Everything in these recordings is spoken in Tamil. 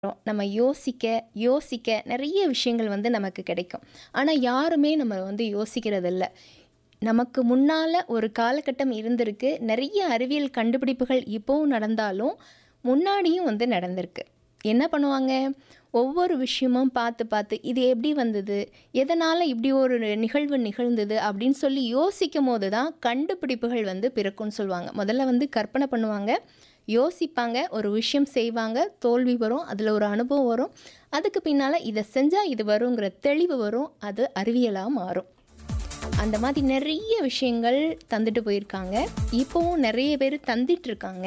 நம்ம யோசிக்க யோசிக்க நிறைய விஷயங்கள் வந்து நமக்கு கிடைக்கும் ஆனால் யாருமே நம்ம வந்து யோசிக்கிறதில்ல நமக்கு முன்னால் ஒரு காலகட்டம் இருந்திருக்கு நிறைய அறிவியல் கண்டுபிடிப்புகள் இப்போவும் நடந்தாலும் முன்னாடியும் வந்து நடந்திருக்கு என்ன பண்ணுவாங்க ஒவ்வொரு விஷயமும் பார்த்து பார்த்து இது எப்படி வந்தது எதனால் இப்படி ஒரு நிகழ்வு நிகழ்ந்தது அப்படின்னு சொல்லி யோசிக்கும் போது தான் கண்டுபிடிப்புகள் வந்து பிறக்கும்னு சொல்லுவாங்க முதல்ல வந்து கற்பனை பண்ணுவாங்க யோசிப்பாங்க ஒரு விஷயம் செய்வாங்க தோல்வி வரும் அதில் ஒரு அனுபவம் வரும் அதுக்கு பின்னால் இதை செஞ்சால் இது வருங்கிற தெளிவு வரும் அது அறிவியலாக மாறும் அந்த மாதிரி நிறைய விஷயங்கள் தந்துட்டு போயிருக்காங்க இப்போவும் நிறைய பேர் தந்திட்டு இருக்காங்க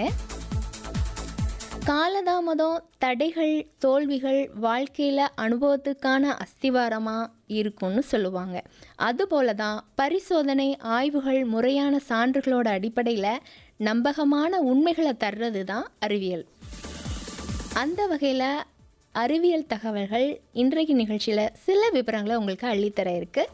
காலதாமதம் தடைகள் தோல்விகள் வாழ்க்கையில் அனுபவத்துக்கான அஸ்திவாரமாக இருக்கும்னு சொல்லுவாங்க அதுபோல தான் பரிசோதனை ஆய்வுகள் முறையான சான்றுகளோட அடிப்படையில் நம்பகமான உண்மைகளை தர்றது தான் அறிவியல் அந்த வகையில் அறிவியல் தகவல்கள் இன்றைக்கு நிகழ்ச்சியில் சில விவரங்களை உங்களுக்கு அள்ளித்தர இருக்குது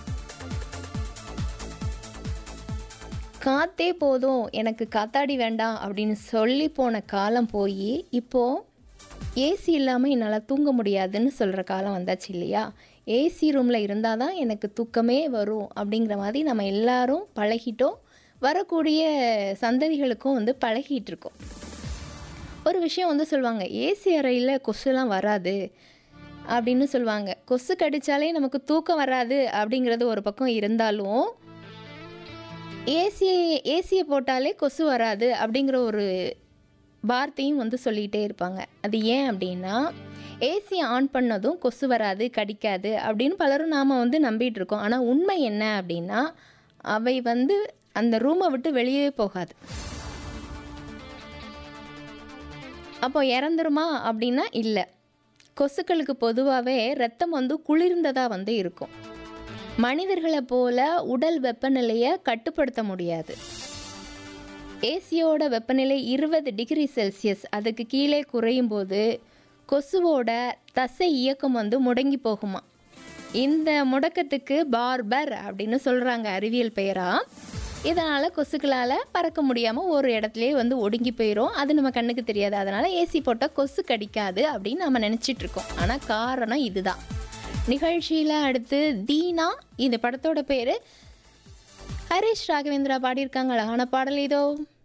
காத்தே போதும் எனக்கு காத்தாடி வேண்டாம் அப்படின்னு சொல்லி போன காலம் போய் இப்போது ஏசி இல்லாமல் என்னால் தூங்க முடியாதுன்னு சொல்கிற காலம் வந்தாச்சு இல்லையா ஏசி ரூமில் இருந்தால் தான் எனக்கு தூக்கமே வரும் அப்படிங்கிற மாதிரி நம்ம எல்லாரும் பழகிட்டோம் வரக்கூடிய சந்ததிகளுக்கும் வந்து பழகிட்டு இருக்கோம் ஒரு விஷயம் வந்து சொல்லுவாங்க ஏசி அறையில் கொசுலாம் வராது அப்படின்னு சொல்லுவாங்க கொசு கடித்தாலே நமக்கு தூக்கம் வராது அப்படிங்கிறது ஒரு பக்கம் இருந்தாலும் ஏசி ஏசியை போட்டாலே கொசு வராது அப்படிங்கிற ஒரு வார்த்தையும் வந்து சொல்லிகிட்டே இருப்பாங்க அது ஏன் அப்படின்னா ஏசி ஆன் பண்ணதும் கொசு வராது கடிக்காது அப்படின்னு பலரும் நாம் வந்து நம்பிட்டு இருக்கோம் ஆனால் உண்மை என்ன அப்படின்னா அவை வந்து அந்த ரூமை விட்டு வெளியே போகாது அப்போ இறந்துருமா அப்படின்னா இல்லை கொசுக்களுக்கு பொதுவாகவே ரத்தம் வந்து குளிர்ந்ததாக வந்து இருக்கும் மனிதர்களை போல உடல் வெப்பநிலையை கட்டுப்படுத்த முடியாது ஏசியோட வெப்பநிலை இருபது டிகிரி செல்சியஸ் அதுக்கு கீழே குறையும் போது கொசுவோட தசை இயக்கம் வந்து முடங்கி போகுமா இந்த முடக்கத்துக்கு பார்பர் அப்படின்னு சொல்கிறாங்க அறிவியல் பெயராக இதனால் கொசுக்களால் பறக்க முடியாமல் ஒரு இடத்துலையே வந்து ஒடுங்கி போயிடும் அது நம்ம கண்ணுக்கு தெரியாது அதனால் ஏசி போட்டால் கொசு கடிக்காது அப்படின்னு நம்ம நினச்சிட்டு இருக்கோம் ஆனால் காரணம் இதுதான் நிகழ்ச்சியில் அடுத்து தீனா இந்த படத்தோட பேர் ஹரிஷ் ராகவேந்திரா பாடியிருக்காங்க அழகான பாடல் இதோ